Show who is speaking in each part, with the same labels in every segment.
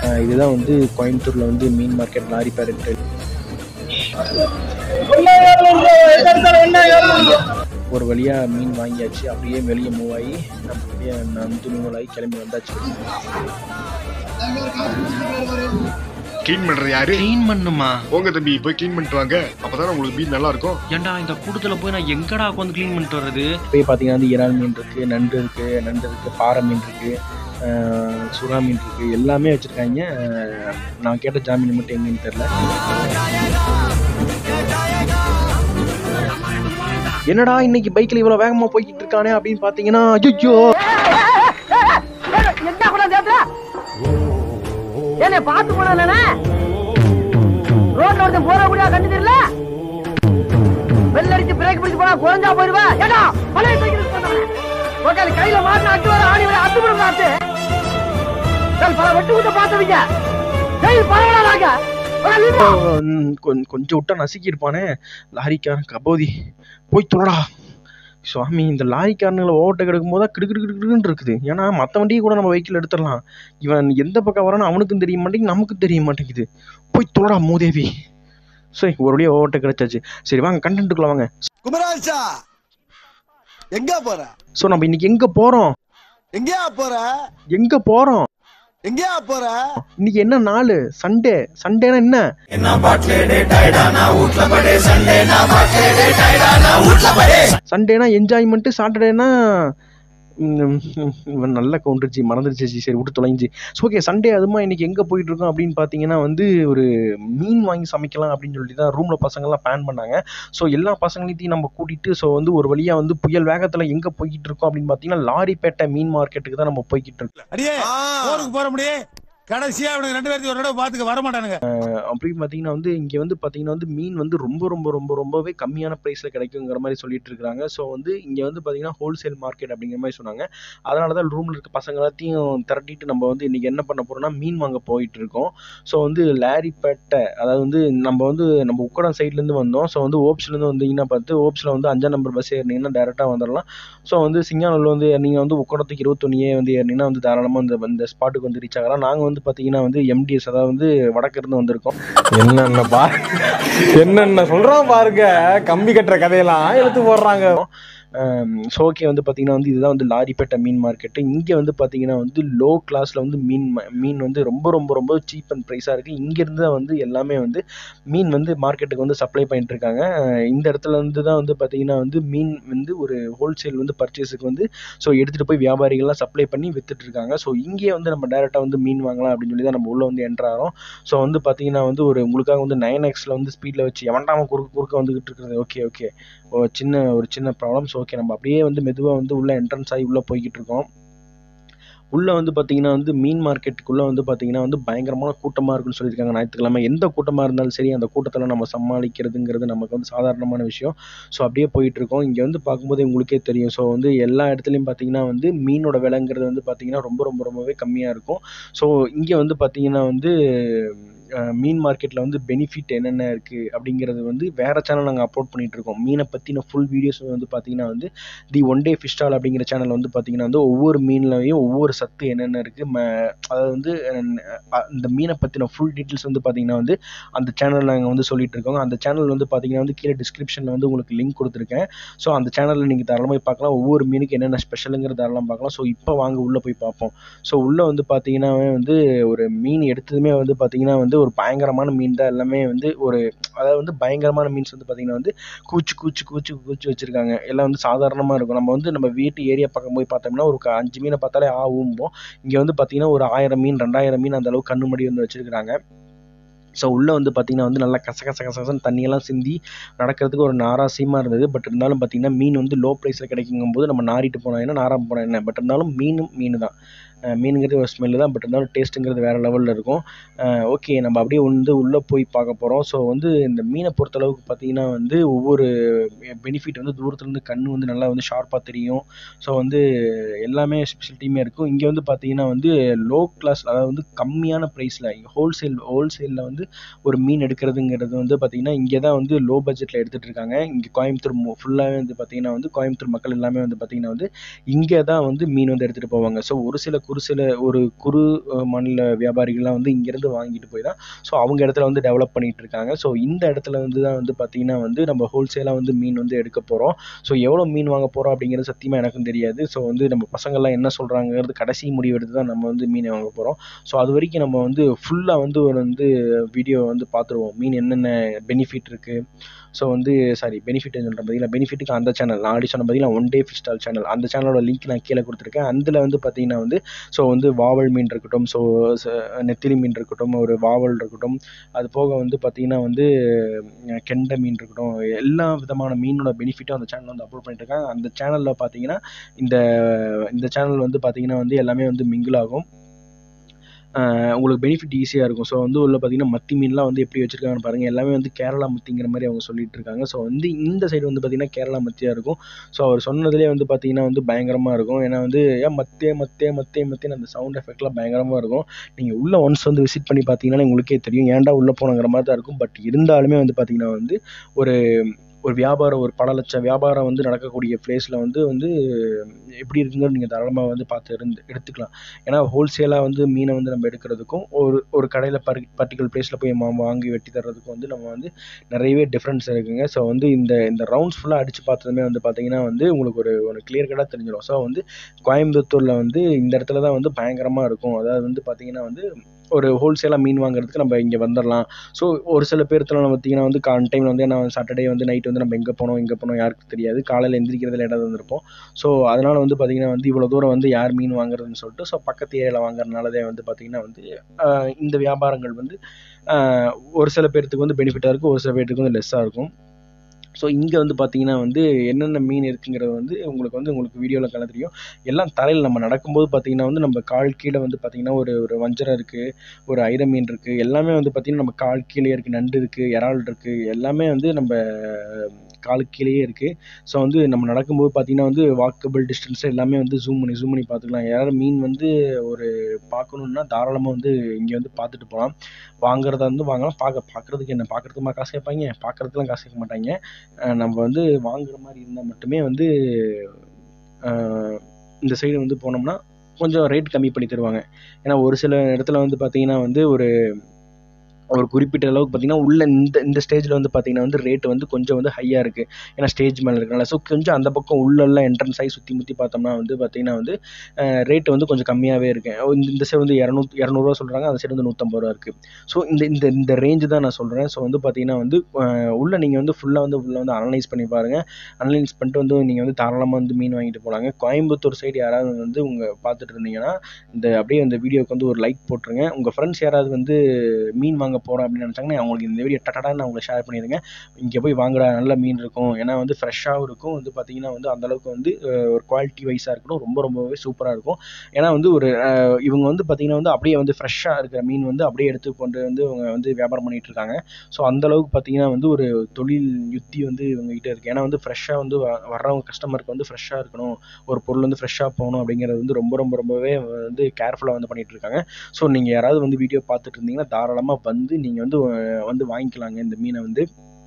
Speaker 1: அஹ் இதுதான் வந்து கோயம்புத்தூரில் வந்து மீன் மார்க்கெட் லாரி பேரட் ஒரு வழியாக மீன் வாங்கியாச்சு அப்படியே வெளியே மூவ் ஆகி நம்ம அப்படியே நந்து நூலாகி கிளம்பி வந்தாச்சு
Speaker 2: க்ளீன் பண்றது யாரு
Speaker 3: க்ளீன் பண்ணுமா
Speaker 2: போங்க தம்பி போய் க்ளீன் பண்ணிட்டு வாங்க அப்பதான் உங்களுக்கு மீன் நல்லா இருக்கும்
Speaker 3: ஏன்டா இந்த கூட்டத்துல போய் நான் எங்கடா உட்காந்து க்ளீன் பண்ணிட்டு வர்றது
Speaker 1: போய் பார்த்தீங்கன்னா வந்து இறால் மீன் இருக்குது நண்டு இருக்குது நண்டு இருக்குது பாறை மீன் இருக்குது சுறா மீன் இருக்குது எல்லாமே வச்சுருக்காங்க நான் கேட்ட ஜாமீன் மட்டும் எங்கேன்னு தெரில என்னடா இன்னைக்கு பைக்கில் இவ்வளோ வேகமாக போய்கிட்டு இருக்கானே அப்படின்னு பார்த்தீங்கன்னா ஐயோ
Speaker 4: என்ன கூட கேட்கல என்ன பார்த்து போனா ரோட்ல ஒருத்தன் போற முடியா கண்டு தெரியல வெள்ள அடிச்சு பிரேக் பிடிச்சு போனா குறைஞ்சா போயிருவா ஏடா பழைய சைக்கிள் ஓகே கையில மாட்டின அட்டு வர ஆணி வர அட்டு விடும் காத்து சரி பல வெட்டு விட்டு பார்த்தவங்க சரி பரவாயில்ல
Speaker 1: ம், கொஞ்- கொஞ்சம் விட்டா நசுக்கியிருப்பானே லாரிக்காரன் கபோதி போய் தொலைடா சுவாமி இந்த லாரிக்காரனுங்களை ஓவர்டேக் எடுக்கும் போது கிடு கிடு கிடு கிடுன்னு இருக்குது ஏன்னா மற்ற வண்டியை கூட நம்ம வெஹிக்கிள் எடுத்துடலாம் இவன் எந்த பக்கம் வரானோ அவனுக்கும் தெரிய மாட்டேங்குது நமக்கும் தெரிய மாட்டேங்குது போய் தொலைடா மூதேவி சரி ஒரு வழியாக ஓவர்டேக் கிடைச்சாச்சு சரி வாங்க கண்டென்ட்டுக்குள்ள வாங்க
Speaker 5: குமராஜா எங்க போற
Speaker 1: ஸோ நம்ம இன்னைக்கு எங்கே போகிறோம்
Speaker 5: எங்கயா போற
Speaker 1: எங்கே போகிறோம்
Speaker 5: எங்கயா போற
Speaker 1: இன்னைக்கு என்ன நாள் சண்டே சண்டேனா என்ன சண்டேனா என்ஜாய்மெண்ட் சாட்டர்டேனா இவன் நல்ல கவுண்டர்ச்சி மறந்துருச்சு ஜி. சரி விட்டு தொலைஞ்சி ஸோ ஓகே சண்டே அதுமா இன்னைக்கு எங்கே போயிட்டு இருக்கோம் அப்படின்னு பார்த்தீங்கன்னா வந்து ஒரு மீன் வாங்கி சமைக்கலாம் அப்படின்னு சொல்லிட்டு தான் ரூமில் பசங்கள்லாம் பிளான் பண்ணாங்க ஸோ எல்லா பசங்களையும் நம்ம கூட்டிட்டு ஸோ வந்து ஒரு வழியாக வந்து புயல் வேகத்தில் எங்கே போய்கிட்டு இருக்கோம் அப்படின்னு பார்த்தீங்கன்னா லாரிப்பேட்டை மீன் மார்க்கெட்டுக்கு தான் நம்ம போய்கிட்டு இருக்கோம்
Speaker 6: அடியே ஊருக்கு போற முடியே கடைசியா அவனுக்கு ரெண்டு பேர்த்தையும் ஒரு தடவை பாத்துக்க வர மாட்டானுங்க
Speaker 1: அப்படின்னு பார்த்தீங்கன்னா வந்து இங்கே வந்து பார்த்தீங்கன்னா வந்து மீன் வந்து ரொம்ப ரொம்ப ரொம்ப ரொம்பவே கம்மியான ப்ரைஸில் கிடைக்குங்கிற மாதிரி சொல்லிட்டு இருக்காங்க ஸோ வந்து இங்கே வந்து பார்த்தீங்கன்னா ஹோல்சேல் மார்க்கெட் அப்படிங்கிற மாதிரி சொன்னாங்க அதனால தான் ரூமில் இருக்க பசங்க எல்லாத்தையும் திரட்டிட்டு நம்ம வந்து இன்றைக்கி என்ன பண்ண போகிறோம்னா மீன் வாங்க போயிட்டு இருக்கோம் ஸோ வந்து லாரிப்பேட்டை அதாவது வந்து நம்ம வந்து நம்ம உக்கடம் சைட்லேருந்து வந்தோம் ஸோ வந்து ஓப்ஸ்லேருந்து வந்தீங்கன்னா பார்த்து ஓப்ஸில் வந்து அஞ்சாம் நம்பர் பஸ் ஏறினீங்கன்னா டேரெக்டாக வந்துடலாம் ஸோ வந்து சிங்கானூரில் வந்து நீங்கள் வந்து உக்கடத்துக்கு இருபத்தொன்னியே வந்து ஏறினீங்கன்னா வந்து தாராளமாக இந்த இந்த ஸ்பாட்டுக்கு வந்து ரீச் ஆகலாம் நாங்கள் வந்து பார்த்தீங்கன்னா வந்து எம்டிஎஸ் அதாவது வந்து வடக்கு இருந்து வந்திருக்கோம்
Speaker 7: என்னென்ன பா என்னென்ன சொல்றான் பாருங்க கம்பி கட்டுற கதையெல்லாம் எடுத்து போடுறாங்க
Speaker 1: ஸோ ஓகே வந்து பார்த்தீங்கன்னா வந்து இதுதான் வந்து லாரிப்பேட்டை மீன் மார்க்கெட்டு இங்கே வந்து பார்த்தீங்கன்னா வந்து லோ கிளாஸில் வந்து மீன் ம- மீன் வந்து ரொம்ப ரொம்ப ரொம்ப சீப் அண்ட் ப்ரைஸாக இருக்குது இங்கேருந்து தான் வந்து எல்லாமே வந்து மீன் வந்து மார்க்கெட்டுக்கு வந்து சப்ளை பண்ணிட்டு இருக்காங்க அஹ் இந்த இடத்துல இருந்து தான் வந்து பார்த்தீங்கன்னா வந்து மீன் வந்து ஒரு ஹோல்சேல் வந்து பர்ச்சேஸுக்கு வந்து ஸோ எடுத்துகிட்டு போய் வியாபாரிகள்லாம் சப்ளை பண்ணி வித்துட்டு இருக்காங்க ஸோ இங்கே வந்து நம்ம டேரெக்டாக வந்து மீன் வாங்கலாம் அப்படின்னு சொல்லி தான் நம்ம உள்ளே வந்து என்ட்ரு ஆகிறோம் ஸோ வந்து பார்த்தீங்கன்னா வந்து ஒரு உங்களுக்காக வந்து நைன் எக்ஸில் வந்து ஸ்பீடில் வச்சு எவன்டாம குறுக்க குறுக்க வந்துகிட்டு இருக்கிறது ஓகே ஓகே ஒரு சின்ன ஒரு சின்ன ப்ராப்ளம் ஸோ ஓகே நம்ம அப்படியே வந்து மெதுவாக வந்து உள்ள என்ட்ரன்ஸ் ஆகி உள்ளே போய்கிட்டு இருக்கோம் உள்ளே வந்து பார்த்தீங்கன்னா வந்து மீன் மார்க்கெட்டுக்குள்ளே வந்து பார்த்தீங்கன்னா வந்து பயங்கரமான கூட்டமாக இருக்குன்னு சொல்லியிருக்காங்க ஞாயிற்றுக்கிழமை எந்த கூட்டமாக இருந்தாலும் சரி அந்த கூட்டத்தில் நம்ம சமாளிக்கிறதுங்கிறது நமக்கு வந்து சாதாரணமான விஷயம் ஸோ அப்படியே போயிட்டு இருக்கோம் இங்கே வந்து பார்க்கும்போது உங்களுக்கே தெரியும் ஸோ வந்து எல்லா இடத்துலையும் பார்த்தீங்கன்னா வந்து மீனோட விலைங்கிறது வந்து பார்த்தீங்கன்னா ரொம்ப ரொம்ப ரொம்பவே கம்மியாக இருக்கும் ஸோ இங்கே வந்து பார்த்தீங்கன்னா வந்து அஹ், மீன் மார்க்கெட்டில் வந்து பெனிஃபிட் என்னென்ன இருக்குது அப்படிங்கிறது வந்து வேறு சேனல் நாங்கள் அப்லோட் பண்ணிட்டு இருக்கோம் மீனை பற்றின ஃபுல் வீடியோஸ் வந்து பார்த்தீங்கன்னா வந்து the one day fish stall அப்படிங்கிற சேனல் வந்து பார்த்தீங்கன்னா வந்து ஒவ்வொரு மீன்லையும் ஒவ்வொரு சத்து என்னென்ன இருக்குது ம அதாவது வந்து அஹ், இந்த மீனை பற்றின ஃபுல் டீட்டெயில்ஸ் வந்து பார்த்தீங்கன்னா வந்து அந்த சேனல் நாங்கள் வந்து சொல்லிட்டு இருக்கோம் அந்த சேனல் வந்து பார்த்தீங்கன்னா வந்து கீழே டிஸ்கிரிப்ஷனில் வந்து உங்களுக்கு லிங்க் கொடுத்துருக்கேன் ஸோ அந்த சேனலில் நீங்கள் தாராளமாக போய் பார்க்கலாம் ஒவ்வொரு மீனுக்கு என்னென்ன ஸ்பெஷலுங்கிறது தாராளமாக பார்க்கலாம் ஸோ இப்போ வாங்க உள்ளே போய் பார்ப்போம் ஸோ உள்ளே வந்து பார்த்தீங்கன்னா வந்து ஒரு மீன் எடுத்ததுமே வந்து பார்த்தீங்கன்னா வந்து ஒரு பயங்கரமான மீன் தான் எல்லாமே வந்து ஒரு அதாவது வந்து பயங்கரமான மீன்ஸ் வந்து பார்த்தீங்கன்னா வந்து கூச்சு கூச்சு கூச்சு கூச்சு வச்சுருக்காங்க எல்லாம் வந்து சாதாரணமாக இருக்கும் நம்ம வந்து நம்ம வீட்டு ஏரியா பக்கம் போய் பார்த்தோம்னா ஒரு க- அஞ்சு மீனை பார்த்தாலே ஆ ஊம்போம் இங்கே வந்து பார்த்தீங்கன்னா ஒரு ஆயிரம் மீன் ரெண்டாயிரம் மீன் அந்த அளவுக்கு கண்ணு மடி வந்து வச்சுருக்காங்க ஸோ உள்ளே வந்து பார்த்தீங்கன்னா வந்து நல்லா கச கச கசகசன்னு தண்ணியெல்லாம் சிந்தி நடக்கிறதுக்கு ஒரு நாராசியமாக இருந்தது பட் இருந்தாலும் பார்த்தீங்கன்னா மீன் வந்து லோ ப்ரைஸில் கிடைக்குங்கும் போது நம்ம நாரிட்டு போனோம் என்ன நாராம போனோம் என்ன பட் இருந்தாலும் மீனும் மீன் தான் அஹ் மீனுங்கிறது ஒரு ஸ்மெல்லு தான் பட் இருந்தாலும் டேஸ்ட்டுங்கிறது வேறு லெவலில் இருக்கும் ஓகே நம்ம அப்படியே வந்து உள்ளே போய் பார்க்க போகிறோம் ஸோ வந்து இந்த மீனை பொறுத்தளவுக்கு பார்த்தீங்கன்னா வந்து ஒவ்வொரு பெனிஃபிட் வந்து தூரத்துலேருந்து கண் வந்து நல்லா வந்து ஷார்ப்பாக தெரியும் ஸோ வந்து எல்லாமே ஸ்பெஷாலிட்டியுமே இருக்கும் இங்கே வந்து பார்த்தீங்கன்னா வந்து லோ கிளாஸ் அதாவது வந்து கம்மியான ப்ரைஸில் ஹோல்சேல் ஹோல்சேலில் வந்து ஒரு மீன் எடுக்கிறதுங்கிறது வந்து பார்த்தீங்கன்னா இங்கே தான் வந்து லோ பட்ஜெட்டில் எடுத்துகிட்டு இருக்காங்க இங்கே கோயம்புத்தூர் ஃபுல்லாகவே வந்து பார்த்தீங்கன்னா வந்து கோயம்புத்தூர் மக்கள் எல்லாமே வந்து பார்த்தீங்கன்னா வந்து இங்கே தான் வந்து மீன் வந்து எடுத்துகிட்டு போவாங்க ஸோ ஒரு சில ஒரு சில ஒரு குறு அஹ், மாநில வியாபாரிகள்லாம் வந்து இங்கேருந்து வாங்கிட்டு போய் தான் ஸோ அவங்க இடத்துல வந்து டெவலப் பண்ணிட்டு இருக்காங்க ஸோ இந்த இடத்துல வந்து தான் வந்து பார்த்திங்கன்னா வந்து நம்ம ஹோல்சேலாக வந்து மீன் வந்து எடுக்க போகிறோம் ஸோ எவ்வளோ மீன் வாங்க போகிறோம் அப்படிங்கிறது சத்தியமாக எனக்கும் தெரியாது ஸோ வந்து நம்ம பசங்கள்லாம் என்ன சொல்கிறாங்கிறது கடைசி முடிவு எடுத்து தான் நம்ம வந்து மீனை வாங்க போகிறோம் ஸோ அது வரைக்கும் நம்ம வந்து ஃபுல்லாக வந்து ஒரு வந்து வீடியோ வந்து பார்த்துருவோம் மீன் என்னென்ன பெனிஃபிட் இருக்குது ஸோ வந்து சாரி பெனிஃபிட் சொல்கிற பார்த்தீங்கன்னா பெனிஃபிட்டுக்கு அந்த சேனல் நான் ஆடி சொன்ன பார்த்தீங்கன்னா one day fish stall channel அந்த சேனலோட லிங்க் நான் கீழே கொடுத்துருக்கேன் அதில் வந்து பார்த்தீங்கன்னா வந்து ஸோ வந்து வாவல் மீன் இருக்கட்டும் ஸோ நெத்திலி மீன் இருக்கட்டும் ஒரு வாவல் இருக்கட்டும் அது போக வந்து பார்த்தீங்கன்னா வந்து அஹ், கெண்டை மீன் இருக்கட்டும் எல்லா விதமான மீனோட பெனிஃபிட்டும் அந்த சேனல் வந்து அப்லோட் பண்ணிட்டு இருக்காங்க அந்த சேனலில் பார்த்தீங்கன்னா இந்த இந்த சேனல் வந்து பார்த்தீங்கன்னா வந்து எல்லாமே வந்து மிங்கிள் ஆகும் ஆஹ் உங்களுக்கு பெனிஃபிட் ஈஸியாக இருக்கும் ஸோ வந்து உள்ள பார்த்தீங்கன்னா மத்தி மீன்லாம் வந்து எப்படி வச்சிருக்காங்கன்னு பாருங்கள் எல்லாமே வந்து கேரளா மத்திங்கிற மாதிரி அவங்க சொல்லிட்டு இருக்காங்க ஸோ வந்து இந்த சைடு வந்து பார்த்தீங்கன்னா கேரளா மத்தியாக இருக்கும் ஸோ அவர் சொன்னதுலேயே வந்து பார்த்தீங்கன்னா வந்து பயங்கரமாக இருக்கும் ஏன்னா வந்து ஏன் மத்தே மத்தே மத்தே மத்தேன்னு அந்த சவுண்ட் எஃபெக்ட்லாம் பயங்கரமாக இருக்கும் நீங்கள் உள்ள ஒன்ஸ் வந்து விசிட் பண்ணி பார்த்தீங்கன்னா உங்களுக்கே தெரியும் ஏன்டா உள்ளே போனங்கிற மாதிரி தான் இருக்கும் பட் இருந்தாலுமே வந்து பார்த்தீங்கன்னா வந்து ஒரு ஒரு வியாபாரம் ஒரு பல லட்சம் வியாபாரம் வந்து நடக்கக்கூடிய பிளேஸில் வந்து வந்து எப்படி இருக்குங்கிறது நீங்கள் தாராளமாக வந்து பார்த்து இருந்து எடுத்துக்கலாம் ஏன்னா ஹோல்சேலாக வந்து மீனை வந்து நம்ம எடுக்கிறதுக்கும் ஒரு ஒரு கடையில் பர் பர்டிகுலர் பிளேஸில் போய் மா- வாங்கி வெட்டி தர்றதுக்கும் வந்து நம்ம வந்து நிறையவே டிஃப்ரென்ஸ் இருக்குங்க ஸோ வந்து இந்த இந்த ரவுண்ட்ஸ் ஃபுல்லாக அடித்து பார்த்ததுமே வந்து பார்த்தீங்கன்னா வந்து உங்களுக்கு ஒரு ஒரு கிளியர் கட்டாக தெரிஞ்சிடும் ஸோ வந்து கோயம்புத்தூரில் வந்து இந்த இடத்துல தான் வந்து பயங்கரமாக இருக்கும் அதாவது வந்து பார்த்தீங்கன்னா வந்து ஒரு ஹோல்சேலாக மீன் வாங்குறதுக்கு நம்ம இங்கே வந்துடலாம் ஸோ ஒரு சில பேர்த்துல பார்த்தீங்கன்னா வந்து கான் டைமில் வந்து நான் சாட்டர்டே வந்து நைட் வந்து நம்ம எங்கே போனோம் எங்கே போனோம் யாருக்கு தெரியாது காலையில் எந்திரிக்கிறது லேட்டாக வந்திருப்போம் ஸோ அதனால் வந்து பார்த்தீங்கன்னா வந்து இவ்வளோ தூரம் வந்து யார் மீன் வாங்குறதுன்னு சொல்லிட்டு ஸோ பக்கத்து ஏரியாவில் வாங்குறதுனாலதே வந்து பார்த்தீங்கன்னா வந்து ஆஹ் இந்த வியாபாரங்கள் வந்து ஆஹ் ஒரு சில பேர்த்துக்கு வந்து பெனிஃபிட்டாக இருக்கும் ஒரு சில பேர்த்துக்கு வந்து லெஸ்ஸாக இருக்கும் ஸோ இங்கே வந்து பார்த்தீங்கன்னா வந்து என்னென்ன மீன் இருக்குங்கிறது வந்து உங்களுக்கு வந்து உங்களுக்கு வீடியோவில் கல தெரியும் எல்லாம் தரையில் நம்ம நடக்கும்போது பார்த்தீங்கன்னா வந்து நம்ம கால் கீழே வந்து பார்த்தீங்கன்னா ஒரு ஒரு வஞ்சரம் இருக்குது ஒரு ஐர மீன் இருக்குது எல்லாமே வந்து பார்த்தீங்கன்னா நம்ம கால் கீழே இருக்குது நண்டு இருக்குது இறால் இருக்குது எல்லாமே வந்து நம்ம காலுக்கு கீழேயே இருக்குது ஸோ வந்து நம்ம நடக்கும்போது பார்த்தீங்கன்னா வந்து வாக்கபிள் டிஸ்டன்ஸ் எல்லாமே வந்து ஜூம் பண்ணி ஜூம் பண்ணி பார்த்துக்கலாம் யாராவது மீன் வந்து ஒரு பார்க்கணுன்னா தாராளமாக வந்து இங்கே வந்து பார்த்துட்டு போகலாம் வாங்குறதா வந்து வாங்கலாம் பார்க்க பார்க்குறதுக்கு என்ன பார்க்குறதுக்கு காசு கேட்பாங்க பார்க்குறதுக்குலாம் காசு கேட்க மாட்டாங்க அஹ் நம்ம வந்து வாங்குற மாதிரி இருந்தால் மட்டுமே வந்து அஹ் இந்த சைடு வந்து போனோம்னா கொஞ்சம் ரேட் கம்மி பண்ணி தருவாங்க ஏன்னா ஒரு சில இடத்துல வந்து பார்த்தீங்கன்னா வந்து ஒரு ஒரு குறிப்பிட்ட அளவுக்கு பார்த்தீங்கன்னா உள்ள இந்த இந்த ஸ்டேஜில் வந்து பார்த்தீங்கன்னா வந்து ரேட் வந்து கொஞ்சம் வந்து ஹையாக இருக்குது ஏன்னா ஸ்டேஜ் மேலே இருக்கனால ஸோ கொஞ்சம் அந்த பக்கம் உள்ளெல்லாம் என்ட்ரன்ஸ் ஆகி சுற்றி முற்றி பார்த்தோம்னா வந்து பார்த்தீங்கன்னா வந்து ரேட் வந்து கொஞ்சம் கம்மியாகவே இருக்கு இந்த இந்த சைடு வந்து இரநூத்தி இரநூறுவா சொல்கிறாங்க அந்த சைடு வந்து நூற்றம்பது ரூபா இருக்குது ஸோ இந்த இந்த இந்த ரேஞ்சு தான் நான் சொல்கிறேன் ஸோ வந்து பார்த்தீங்கன்னா வந்து அஹ் உள்ள நீங்கள் வந்து ஃபுல்லாக வந்து உள்ள வந்து அனலைஸ் பண்ணி பாருங்கள் அனலைஸ் பண்ணிட்டு வந்து நீங்கள் வந்து தாராளமாக வந்து மீன் வாங்கிட்டு போகலாங்க கோயம்புத்தூர் சைடு யாராவது வந்து உங்கள் பார்த்துட்டு இருந்தீங்கன்னா இந்த அப்படியே இந்த வீடியோக்கு வந்து ஒரு லைக் போட்டுருங்க உங்கள் ஃப்ரெண்ட்ஸ் யாராவது வந்து மீன் வாங்க போகிறோம் அப்படின்னு நினச்சாங்கன்னா அவங்களுக்கு இந்த வீடியோ டட்டான்னு அவங்களுக்கு ஷேர் பண்ணிடுங்க இங்கே போய் வாங்குடா நல்ல மீன் இருக்கும் ஏன்னா வந்து ஃப்ரெஷ்ஷாகவும் இருக்கும் வந்து பார்த்தீங்கன்னா வந்து அந்தளவுக்கு வந்து அஹ், ஒரு குவாலிட்டி வைஸாக இருக்கணும் ரொம்ப ரொம்பவே சூப்பராக இருக்கும் ஏன்னா வந்து ஒரு அஹ், இவங்க வந்து பார்த்தீங்கன்னா வந்து அப்படியே வந்து ஃப்ரெஷ்ஷாக இருக்கிற மீன் வந்து அப்படியே எடுத்து கொண்டு வந்து அவங்க வந்து வியாபாரம் பண்ணிட்டு இருக்காங்க ஸோ அந்த அளவுக்கு பார்த்தீங்கன்னா வந்து ஒரு தொழில் யுத்தி வந்து இவங்க கிட்ட இருக்கு ஏன்னா வந்து ஃப்ரெஷ்ஷாக வந்து வ- வர்றவங்க கஸ்டமருக்கு வந்து ஃப்ரெஷ்ஷாக இருக்கணும் ஒரு பொருள் வந்து ஃப்ரெஷ்ஷாக போகணும் அப்படிங்கிறது வந்து ரொம்ப ரொம்ப ரொம்பவே வந்து கேர்ஃபுல்லாக வந்து பண்ணிட்டு இருக்காங்க ஸோ நீங்கள் யாராவது வந்து வீடியோ பார்த்துட்டு இருந்தீங்கன்னா தாராளமாக வந்து நீங்கள் வந்து அஹ், வந்து வாங்கிக்கலாங்க இந்த மீனை வந்து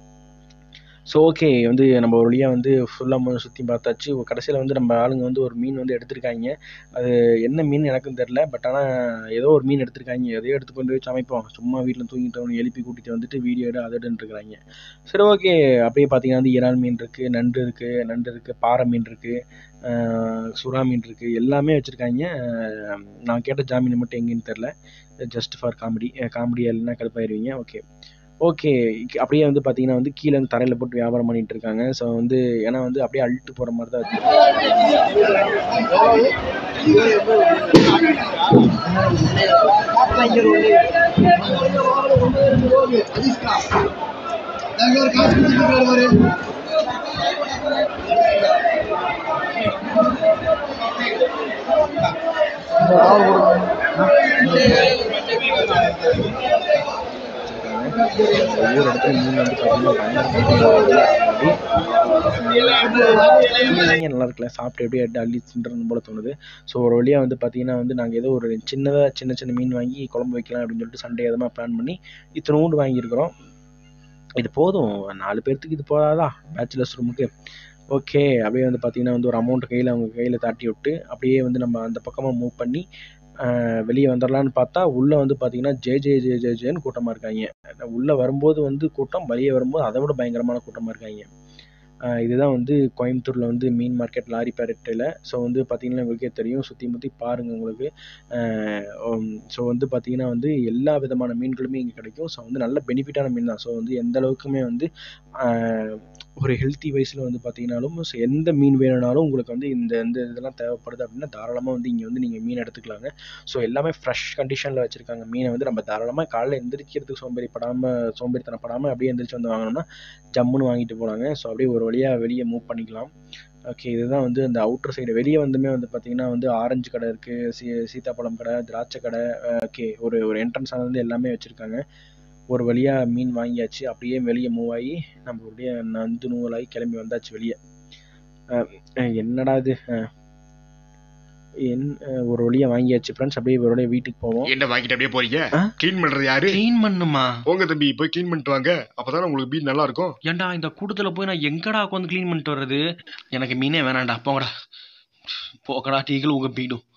Speaker 1: ஸோ ஓகே வந்து நம்ம ஒரு வழியாக வந்து ஃபுல்லாக சுற்றி பார்த்தாச்சு கடைசியில் வந்து நம்ம ஆளுங்க வந்து ஒரு மீன் வந்து எடுத்திருக்காங்க அது என்ன மீன் எனக்கும் தெரில பட் ஆனால் ஏதோ ஒரு மீன் எடுத்திருக்காங்க எதையோ எடுத்து கொண்டு போய் சமைப்போம் சும்மா வீட்டில் தூங்கிட்டவனு எழுப்பி கூட்டிகிட்டு வந்துட்டு வீடியோ எடு அதை எடுன்ட்டுருக்காங்க சரி ஓகே அப்படியே பார்த்தீங்கன்னா வந்து இறால் மீன் இருக்குது நண்டு இருக்குது நண்டு இருக்குது பாறை மீன் இருக்குது சுறா மீன் இருக்குது எல்லாமே வச்சுருக்காங்க நான் கேட்ட ஜாமீன் மட்டும் எங்கேன்னு தெரில ஜஸ்ட் ஃபார் காமெடி காமெடியாக இல்லைன்னா கடுப்பாயிருவீங்க ஓகே ஓகே அப்படியே வந்து பார்த்தீங்கன்னா வந்து கீழே வந்து தரையில் போட்டு வியாபாரம் பண்ணிட்டு இருக்காங்க ஸோ வந்து ஏன்னா வந்து அப்படியே அழுட்டு போகிற மாதிரி தான் இருக்கு ஒவ்வொரு இடத்துல மீன் வந்து பார்த்தீங்கன்னா பயங்கர நல்லா இருக்குல்ல சாப்பிட்டு எப்படியே அள்ளி தின்றணும் போல தோணுது ஸோ ஒரு வழியாக வந்து பார்த்தீங்கன்னா வந்து நாங்கள் ஏதோ ஒரு சின்னதாக சின்ன சின்ன மீன் வாங்கி குழம்பு வைக்கலாம் அப்படின்னு சொல்லிட்டு சண்டே எதமாக பிளான் பண்ணி இத்தனோண்டு வாங்கியிருக்கிறோம் இது போதும் நாலு பேர்த்துக்கு இது போதாதா பேச்சுலர்ஸ் ரூமுக்கு ஓகே அப்படியே வந்து பார்த்தீங்கன்னா வந்து ஒரு அமௌண்ட் கையில் அவங்க கையில் தாட்டி விட்டு அப்படியே வந்து நம்ம அந்த பக்கமாக மூவ் பண்ணி வெளியே வந்துடலான்னு பார்த்தா உள்ளே வந்து பார்த்தீங்கன்னா ஜே ஜே ஜே ஜே ஜேன்னு கூட்டமாக இருக்காங்க உள்ளே வரும்போது வந்து கூட்டம் வெளியே வரும்போது அதை விட பயங்கரமான கூட்டமாக இருக்காங்க ஆஹ் இதுதான் வந்து கோயம்புத்தூரில் வந்து மீன் மார்க்கெட் லாரி பேரட்டில் ஸோ வந்து பார்த்தீங்கன்னா உங்களுக்கே தெரியும் சுற்றி முற்றி பாருங்கள் உங்களுக்கு ஸோ வந்து பார்த்தீங்கன்னா வந்து எல்லா விதமான மீன்களுமே இங்கே கிடைக்கும் ஸோ வந்து நல்ல பெனிஃபிட்டான மீன் தான் ஸோ வந்து எந்த அளவுக்குமே வந்து ஆஹ் ஒரு ஹெல்த்தி வைஸில் வந்து பார்த்தீங்கன்னாலும் so எந்த மீன் வேணும்னாலும் உங்களுக்கு வந்து இந்த இந்த இதெல்லாம் தேவைப்படுது அப்படின்னா தாராளமாக வந்து இங்கே வந்து நீங்கள் மீன் எடுத்துக்கலாங்க ஸோ எல்லாமே ஃப்ரெஷ் கண்டிஷனில் வச்சுருக்காங்க மீனை வந்து நம்ம தாராளமாக காலைல எந்திரிக்கிறதுக்கு சோம்பேறிப்படாமல் சோம்பேறித்தனப்படாமல் அப்படியே எந்திரிச்சு வந்து வாங்கினோம்னா ஜம்முன்னு வாங்கிட்டு போகலாங்க ஸோ அப்படியே ஒரு வழியாக வெளியே மூவ் பண்ணிக்கலாம் ஓகே இதுதான் வந்து அந்த அவுட்டர் சைடு வெளியே வந்துமே வந்து பார்த்தீங்கன்னா வந்து ஆரஞ்சு கடை இருக்குது சீ சீத்தாப்பழம் கடை திராட்சை கடை ஓகே ஒரு ஒரு என்ட்ரன்ஸ் ஆனது எல்லாமே வச்சுருக்காங்க ஒரு வழியாக மீன் வாங்கியாச்சு அப்படியே வெளியே மூவ் ஆகி நம்ம அப்படியே நந்து நூலாகி கிளம்பி வந்தாச்சு வெளியே என்னடா இது அஹ், என் அஹ், ஒரு வழியாக வாங்கியாச்சு ஃப்ரெண்ட்ஸ் அப்படியே ஒரு வழியாக வீட்டுக்கு போவோம்
Speaker 2: என்ன வாங்கிட்டு அப்படியே போறீங்க
Speaker 3: ஆ?
Speaker 2: க்ளீன் பண்றது யாரு
Speaker 3: க்ளீன் பண்ணுமா
Speaker 2: போங்க தம்பி போய் க்ளீன் பண்ணிட்டு வாங்க அப்பதானே உங்களுக்கு மீன் நல்லா இருக்கும்
Speaker 3: ஏன்டா இந்த கூட்டத்துல போய் நான் எங்கடா உட்காந்து க்ளீன் பண்ணிட்டு வர்றது எனக்கு மீனே வேணாம்டா போங்கடா போக்கடா டீகள் உங்க பீடும்